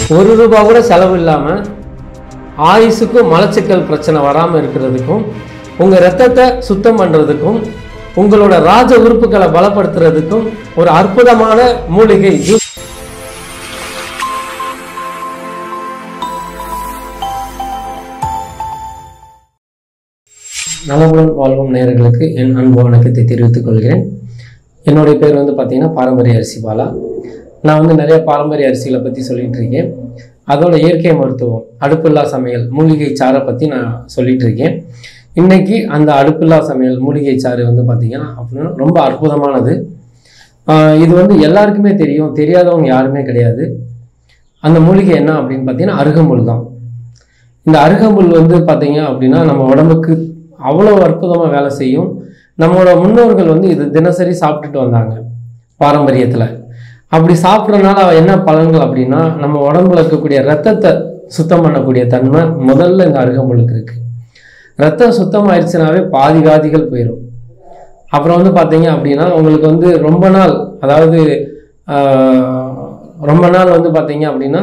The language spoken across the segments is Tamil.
ஒரு ரூபா கூட செலவு இல்லாமல் ஆயுசுக்கும் மலச்சிக்கல் பிரச்சனை வராமல் இருக்கிறதுக்கும் உங்கள் ரத்தத்தை சுத்தம் பண்ணுறதுக்கும் உங்களோட ராஜ உறுப்புகளை பலப்படுத்துறதுக்கும் ஒரு அற்புதமான மூலிகை ஜூஸ் நலமுடன் வாழ்வும் நேயர்களுக்கு என் அன்பு வணக்கத்தை தெரிவித்துக் கொள்கிறேன் என்னுடைய பேர் வந்து பார்த்தீங்கன்னா பாரம்பரிய அரிசி பாலா நான் வந்து நிறைய பாரம்பரிய அரிசிகளை பற்றி சொல்லிட்டு இருக்கேன் அதோட இயற்கை மருத்துவம் அடுப்பில்லா சமையல் மூலிகை சாறை பற்றி நான் சொல்லிட்டு இருக்கேன் இன்னைக்கு அந்த அடுப்பில்லா சமையல் மூலிகை சாறு வந்து பார்த்தீங்கன்னா அப்படின்னா ரொம்ப அற்புதமானது ஆஹ் இது வந்து எல்லாருக்குமே தெரியும் தெரியாதவங்க யாருமே கிடையாது அந்த மூலிகை என்ன அப்படின்னு பார்த்தீங்கன்னா அருகம்புல் தான் இந்த அருகம்புல் வந்து பார்த்தீங்க அப்படின்னா நம்ம உடம்புக்கு அவ்வளோ அற்புதமாக வேலை செய்யும் நம்மளோட முன்னோர்கள் வந்து இது தினசரி சாப்பிட்டுட்டு வந்தாங்க பாரம்பரியத்தில் அப்படி சாப்பிட்றதுனால என்ன பலன்கள் அப்படின்னா நம்ம உடம்புல இருக்கக்கூடிய ரத்தத்தை சுத்தம் பண்ணக்கூடிய தன்மை முதல்ல இந்த அருகம்புலுக்கு இருக்குது ரத்தம் சுத்தமாயிருச்சுனாவே பாதி வியாதிகள் போயிடும் அப்புறம் வந்து பார்த்தீங்க அப்படின்னா உங்களுக்கு வந்து ரொம்ப நாள் அதாவது ஆஹ், ரொம்ப நாள் வந்து பார்த்தீங்க அப்படின்னா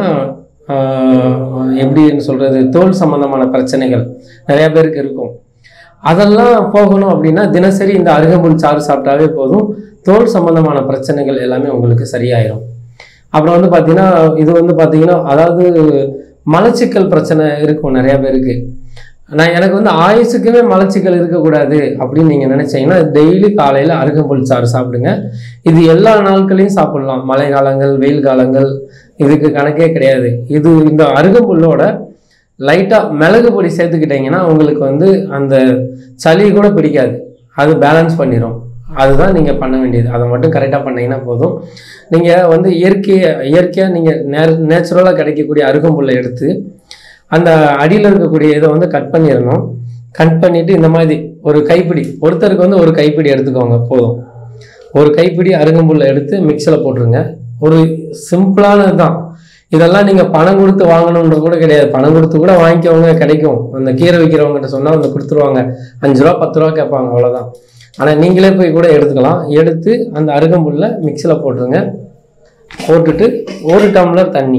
ஆஹ், எப்படின்னு சொல்கிறது தோல் சம்பந்தமான பிரச்சனைகள் நிறைய பேருக்கு இருக்கும் அதெல்லாம் போகணும் அப்படின்னா தினசரி இந்த அருகம்புல் சாறு சாப்பிட்டாவே போதும் தோல் சம்பந்தமான பிரச்சனைகள் எல்லாமே உங்களுக்கு சரியாயிரும் அப்புறம் வந்து பார்த்தீங்கன்னா இது வந்து பார்த்தீங்கன்னா அதாவது மலச்சிக்கல் பிரச்சனை இருக்கும் நிறைய பேருக்கு நான் எனக்கு வந்து ஆயுசுக்குமே மலச்சிக்கல் இருக்கக்கூடாது அப்படின்னு நீங்கள் நினச்சிங்கன்னா டெய்லி காலையில் அருகம்புல் சாறு சாப்பிடுங்க இது எல்லா நாட்களையும் சாப்பிடலாம் மழை காலங்கள் வெயில் காலங்கள் இதுக்கு கணக்கே கிடையாது இது இந்த அருகம்புல்லோட லைட்டாக மிளகு பொடி சேர்த்துக்கிட்டிங்கன்னா உங்களுக்கு வந்து அந்த சளி கூட பிடிக்காது அது பேலன்ஸ் பண்ணிடும் அதுதான் நீங்கள் பண்ண வேண்டியது அதை மட்டும் கரெக்டாக பண்ணீங்கன்னா போதும் நீங்கள் வந்து இயற்கையை இயற்கையாக நீங்கள் நே நேச்சுரலாக கிடைக்கக்கூடிய அருகம்புல்லை எடுத்து அந்த அடியில் இருக்கக்கூடிய இதை வந்து கட் பண்ணிடணும் கட் பண்ணிவிட்டு இந்த மாதிரி ஒரு கைப்பிடி ஒருத்தருக்கு வந்து ஒரு கைப்பிடி எடுத்துக்கோங்க போதும் ஒரு கைப்பிடி அருகம்புல்லை எடுத்து மிக்சியில் போட்டுருங்க ஒரு சிம்பிளானது தான் இதெல்லாம் நீங்கள் பணம் கொடுத்து வாங்கணுன்றது கூட கிடையாது பணம் கொடுத்து கூட வாங்கிக்கவங்க கிடைக்கும் அந்த கீரை விற்கிறவங்ககிட்ட சொன்னால் வந்து கொடுத்துருவாங்க அஞ்சு ரூபா பத்து ரூபா கேட்பாங்க அவ்வளோதான் ஆனால் நீங்களே போய் கூட எடுத்துக்கலாம் எடுத்து அந்த அருகம்புல்லை மிக்சியில் போட்டுருங்க போட்டுட்டு ஒரு டம்ளர் தண்ணி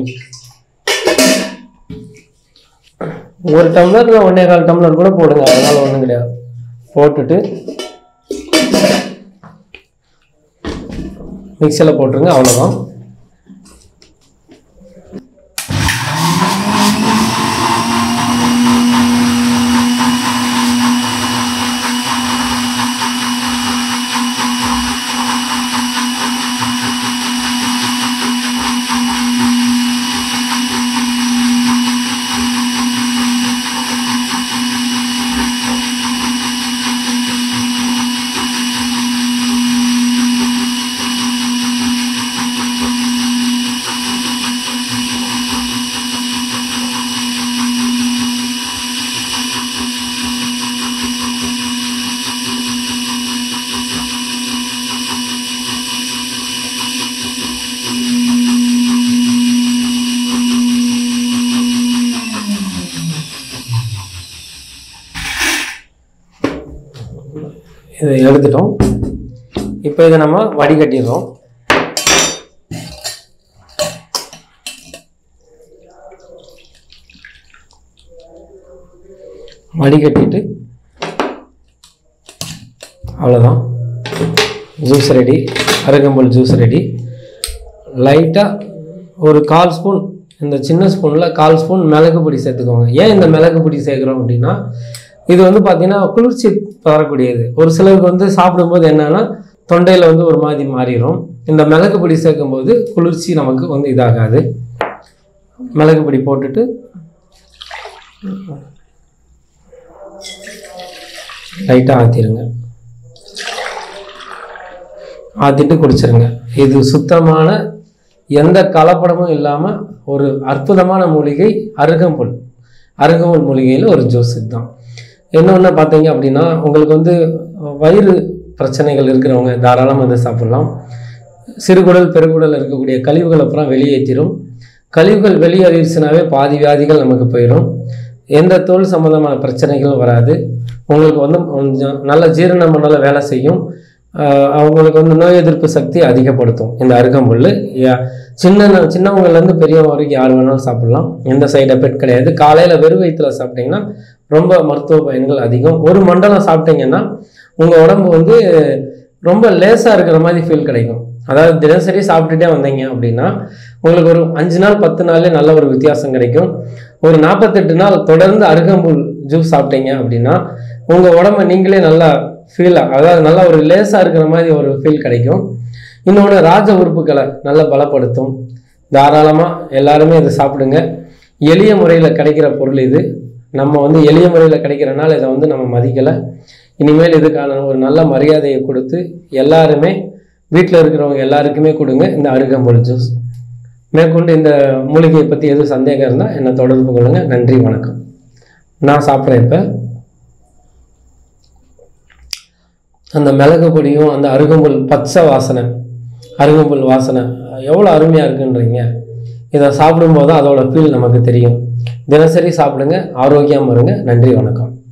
ஒரு டம்ளர் இல்லை ஒன்றே கால் டம்ளர் கூட போடுங்க அதனால ஒன்றும் கிடையாது போட்டுட்டு மிக்சியில் போட்டுருங்க அவ்வளோதான் இதை எடுத்துட்டோம் இப்போ இதை நம்ம வடிகட்டிடுறோம் வடிகட்டிட்டு அவ்வளோதான் ஜூஸ் ரெடி அருகம்புல் ஜூஸ் ரெடி லைட்டாக ஒரு கால் ஸ்பூன் இந்த சின்ன ஸ்பூனில் கால் ஸ்பூன் மிளகு பொடி சேர்த்துக்கோங்க ஏன் இந்த மிளகு பொடி சேர்க்குறோம் அப்படின்னா இது வந்து பார்த்தீங்கன்னா குளிர்ச்சி தரக்கூடியது ஒரு சிலருக்கு வந்து சாப்பிடும்போது என்னன்னா தொண்டையில் வந்து ஒரு மாதிரி மாறிடும் இந்த மிளகு பொடி சேர்க்கும்போது குளிர்ச்சி நமக்கு வந்து இதாகாது மிளகு பொடி போட்டுட்டு லைட்டாக ஆற்றிடுங்க ஆற்றிட்டு குடிச்சிருங்க இது சுத்தமான எந்த கலப்படமும் இல்லாமல் ஒரு அற்புதமான மூலிகை அருகம்புல் அருகம்புல் மூலிகையில் ஒரு ஜூஸ் இதுதான் இன்னொன்று பார்த்தீங்க அப்படின்னா உங்களுக்கு வந்து வயிறு பிரச்சனைகள் இருக்கிறவங்க தாராளமாக இதை சாப்பிட்லாம் சிறுகுடல் பெருங்குடல் இருக்கக்கூடிய கழிவுகளை அப்புறம் வெளியேற்றிடும் கழிவுகள் வெளியேறிடுச்சுனாவே பாதி வியாதிகள் நமக்கு போயிடும் எந்த தோல் சம்மந்தமான பிரச்சனைகளும் வராது உங்களுக்கு வந்து கொஞ்சம் நல்ல ஜீரண மண்டல வேலை செய்யும் ஆஹ் அவங்களுக்கு வந்து நோய் எதிர்ப்பு சக்தி அதிகப்படுத்தும் இந்த அருகம்புல் யா- சின்ன சின்னவங்கலேருந்து பெரியவங்க வரைக்கும் யார் வேணாலும் சாப்பிடலாம் எந்த சைடு எஃபெக்ட் கிடையாது காலையில் வெறும் வயிற்றுல சாப்பிட்டீங்கன்னா ரொம்ப மருத்துவ பயன்கள் அதிகம் ஒரு மண்டலம் சாப்பிட்டீங்கன்னா உங்கள் உடம்பு வந்து ரொம்ப லேசாக இருக்கிற மாதிரி ஃபீல் கிடைக்கும் அதாவது தினசரி சாப்பிட்டுட்டே வந்தீங்க அப்படின்னா உங்களுக்கு ஒரு அஞ்சு நாள் பத்து நாள்லேயே நல்ல ஒரு வித்தியாசம் கிடைக்கும் ஒரு நாற்பத்தெட்டு நாள் தொடர்ந்து அருகம்புல் ஜூஸ் சாப்பிட்டீங்க அப்படின்னா உங்கள் உடம்ப நீங்களே நல்லா ஃபீல் அதாவது நல்லா ஒரு லேசாக இருக்கிற மாதிரி ஒரு ஃபீல் கிடைக்கும் இன்னொன்று ராஜ உறுப்புகளை நல்லா பலப்படுத்தும் தாராளமாக எல்லாருமே இதை சாப்பிடுங்க எளிய முறையில் கிடைக்கிற பொருள் இது நம்ம வந்து எளிய முறையில் கிடைக்கிறனால இதை வந்து நம்ம மதிக்கலை இனிமேல் இதுக்கான ஒரு நல்ல மரியாதையை கொடுத்து எல்லாருமே வீட்டில் இருக்கிறவங்க எல்லாருக்குமே கொடுங்க இந்த அருகம்புல் ஜூஸ் மேற்கொண்டு இந்த மூலிகையை பற்றி எதுவும் சந்தேகம் இருந்தால் என்னை தொடர்பு கொள்ளுங்கள் நன்றி வணக்கம் நான் சாப்பிட்றேன் இப்போ அந்த மிளகு பொடியும் அந்த அருகம்புல் பச்சை வாசனை அருகம்புல் வாசனை எவ்வளோ அருமையாக இருக்குன்றீங்க இதை சாப்பிடும்போது அதோட ஃபீல் நமக்கு தெரியும் தினசரி சாப்பிடுங்க ஆரோக்கியமாக இருங்க நன்றி வணக்கம்